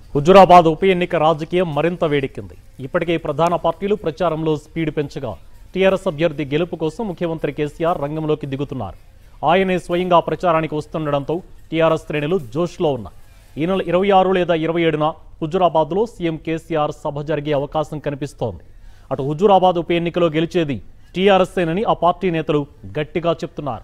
హుజురాబాద్ ఉప ఎన్నిక రాజకీయం మరింత వేడెక్కింది ఇప్పటికే ప్రధాన పార్టీలు ప్రచారంలో స్పీడ్ పెంచగా టీఆర్ఎస్ అభ్యర్థి గెలుపు కోసం ముఖ్యమంత్రి కేసీఆర్ రంగంలోకి దిగుతున్నారు ఆయనే స్వయంగా ప్రచారానికి వస్తుండడంతో టీఆర్ఎస్ శ్రేణులు జోష్లో ఉన్నాయి ఈ నెల ఇరవై ఆరు లేదా ఇరవై ఏడున హుజురాబాద్లో సీఎం కేసీఆర్ సభ జరిగే అవకాశం కనిపిస్తోంది అటు హుజురాబాద్ ఉప ఎన్నికలో గెలిచేది టీఆర్ఎస్ఏనని ఆ పార్టీ నేతలు గట్టిగా చెప్తున్నారు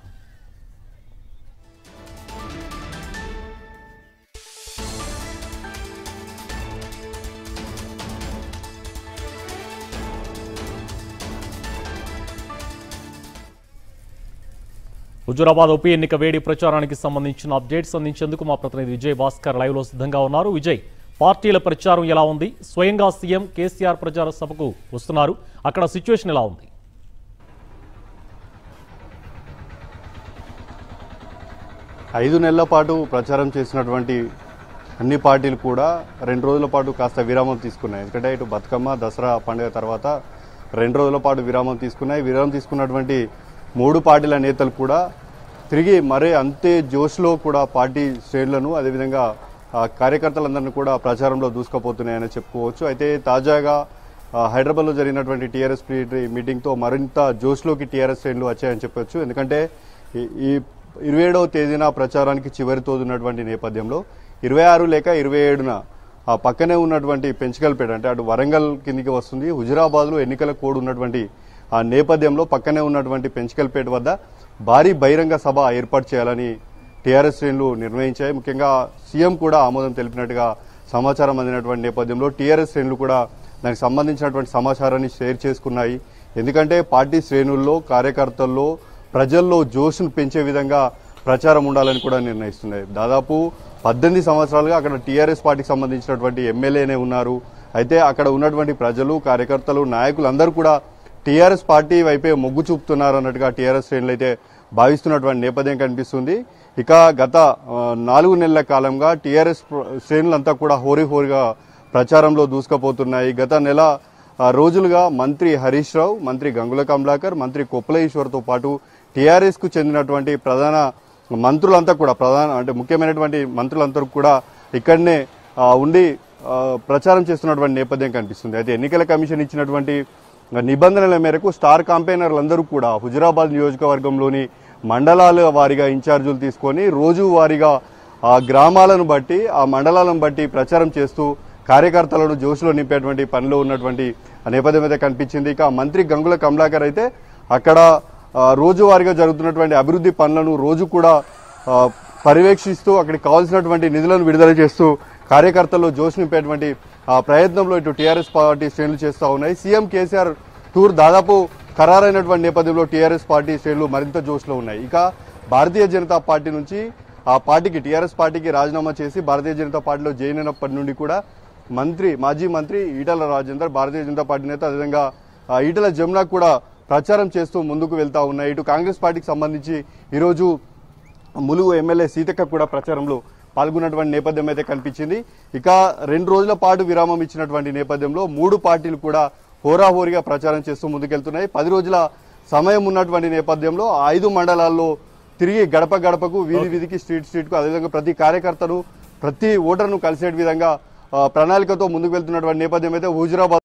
హుజురాబాద్ ఉప ఎన్నిక వేడి ప్రచారానికి సంబంధించిన అప్డేట్స్ అందించేందుకు మా ప్రతినిధి విజయ్ భాస్కర్ లైవ్ లో సిద్ధంగా ఉన్నారు విజయ్ పార్టీల ప్రచారం ఎలా ఉంది స్వయంగా సీఎం కేసీఆర్ ప్రచార సభకు వస్తున్నారు అక్కడ సిచ్యువేషన్ ఎలా ఉంది ఐదు నెలల పాటు ప్రచారం చేసినటువంటి అన్ని పార్టీలు కూడా రెండు రోజుల పాటు కాస్త విరామం తీసుకున్నాయి ఎందుకంటే ఇటు బతుకమ్మ దసరా పండుగ తర్వాత రెండు రోజుల పాటు విరామం తీసుకున్నాయి విరామం తీసుకున్నటువంటి మూడు పార్టీల నేతలు కూడా తిరిగి మరే అంతే జోష్లో కూడా పార్టీ శ్రేణులను అదేవిధంగా ఆ, కార్యకర్తలందరినీ కూడా ప్రచారంలో దూసుకుపోతున్నాయని చెప్పుకోవచ్చు అయితే తాజాగా ఆ, హైదరాబాద్లో జరిగినటువంటి టీఆర్ఎస్ మీటింగ్తో మరింత జోష్లోకి టీఆర్ఎస్ శ్రేణులు వచ్చాయని చెప్పొచ్చు ఎందుకంటే ఈ- ఈ ఇరవై ఏడవ తేదీన ప్రచారానికి చివరి తోదున్నటువంటి నేపథ్యంలో ఇరవై ఆరు లేక ఇరవై ఏడున ఆ పక్కనే ఉన్నటువంటి పెంచకల్పేట అంటే అటు వరంగల్ కిందికి వస్తుంది హుజురాబాద్లో ఎన్నికల కోడ్ ఉన్నటువంటి ఆ నేపథ్యంలో పక్కనే ఉన్నటువంటి పెంచకల్పేట వద్ద భారీ బహిరంగ సభ ఏర్పాటు చేయాలని టీఆర్ఎస్ శ్రేణులు నిర్ణయించాయి ముఖ్యంగా సీఎం కూడా ఆమోదం తెలిపినట్టుగా సమాచారం అందినటువంటి నేపథ్యంలో టీఆర్ఎస్ శ్రేణులు కూడా దానికి సంబంధించినటువంటి సమాచారాన్ని షేర్ చేసుకున్నాయి ఎందుకంటే పార్టీ శ్రేణుల్లో కార్యకర్తల్లో ప్రజల్లో జోష్ను పెంచే విధంగా ప్రచారం ఉండాలని కూడా నిర్ణయిస్తున్నాయి దాదాపు పద్దెనిమిది సంవత్సరాలుగా అక్కడ టీఆర్ఎస్ పార్టీకి సంబంధించినటువంటి ఎమ్మెల్యేనే ఉన్నారు అయితే అక్కడ ఉన్నటువంటి ప్రజలు కార్యకర్తలు నాయకులు అందరూ కూడా టీఆర్ఎస్ పార్టీ వైపే మొగ్గు చూపుతున్నారు అన్నట్టుగా టీఆర్ఎస్ శ్రేణులు అయితే భావిస్తున్నటువంటి నేపథ్యం కనిపిస్తుంది ఇక గత ఆ, నాలుగు నెలల కాలంగా టీఆర్ఎస్ శ్రేణులంతా కూడా హోరీహోరీగా ప్రచారంలో దూసుకుపోతున్నాయి గత నెల ఆ, రోజులుగా మంత్రి హరీష్ రావు మంత్రి గంగుల కమలాకర్ మంత్రి కొప్పుల ఈశ్వర్తో పాటు టీఆర్ఎస్ కు చెందినటువంటి ప్రధాన మంత్రులంతా కూడా ప్రధాన అంటే ముఖ్యమైనటువంటి మంత్రులందరూ కూడా ఇక్కడనే ఆ, ఉండి ఆ, ప్రచారం చేస్తున్నటువంటి నేపథ్యం కనిపిస్తుంది అయితే ఎన్నికల కమిషన్ ఇచ్చినటువంటి నిబంధనల మేరకు స్టార్ కాంపెయినర్లందరూ కూడా హుజురాబాద్ నియోజకవర్గంలోని మండలాల వారీగా ఇన్ఛార్జీలు తీసుకొని రోజు వారీగా ఆ గ్రామాలను బట్టి ఆ మండలాలను బట్టి ప్రచారం చేస్తూ కార్యకర్తలను జోషులో నింపేటువంటి పనిలో ఉన్నటువంటి నేపథ్యం అయితే కనిపించింది ఇక మంత్రి గంగుల కమలాకర్ అయితే అక్కడ ఆ, రోజువారీగా జరుగుతున్నటువంటి అభివృద్ధి పనులను రోజు కూడా ఆ, పర్యవేక్షిస్తూ అక్కడికి కావాల్సినటువంటి నిధులను విడుదల చేస్తూ కార్యకర్తల్లో జోష్ నింపేటువంటి ఆ ప్రయత్నంలో ఇటు టీఆర్ఎస్ పార్టీ శ్రేణులు చేస్తూ ఉన్నాయి సీఎం కేసీఆర్ టూర్ దాదాపు ఖరారైనటువంటి నేపథ్యంలో టీఆర్ఎస్ పార్టీ శ్రేణులు మరింత జోష్లో ఉన్నాయి ఇక భారతీయ జనతా పార్టీ నుంచి ఆ పార్టీకి టీఆర్ఎస్ పార్టీకి రాజీనామా చేసి భారతీయ జనతా పార్టీలో జాయిన్ అయినప్పటి నుండి కూడా మంత్రి మాజీ మంత్రి ఈటల రాజేందర్ భారతీయ జనతా పార్టీ నేత అదేవిధంగా ఆ, ఈటల జమున కూడా ప్రచారం చేస్తూ ముందుకు వెళ్తా ఉన్నాయి ఇటు కాంగ్రెస్ పార్టీకి సంబంధించి ఈరోజు ములుగు ఎమ్మెల్యే సీతక్క కూడా ప్రచారంలో పాల్గొన్నటువంటి నేపథ్యం అయితే కనిపించింది ఇక రెండు రోజుల పాటు విరామం ఇచ్చినటువంటి నేపథ్యంలో మూడు పార్టీలు కూడా హోరాహోరీగా ప్రచారం చేస్తూ ముందుకెళ్తున్నాయి పది రోజుల సమయం ఉన్నటువంటి నేపథ్యంలో ఆ ఐదు మండలాల్లో తిరిగి గడప గడపకు వీధి వీధికి స్ట్రీట్ స్ట్రీట్కు అదేవిధంగా ప్రతి కార్యకర్తను ప్రతి ఓటర్ను కలిసే విధంగా ఆ, ప్రణాళికతో ముందుకు వెళ్తున్నటువంటి నేపథ్యం అయితే హుజురాబాద్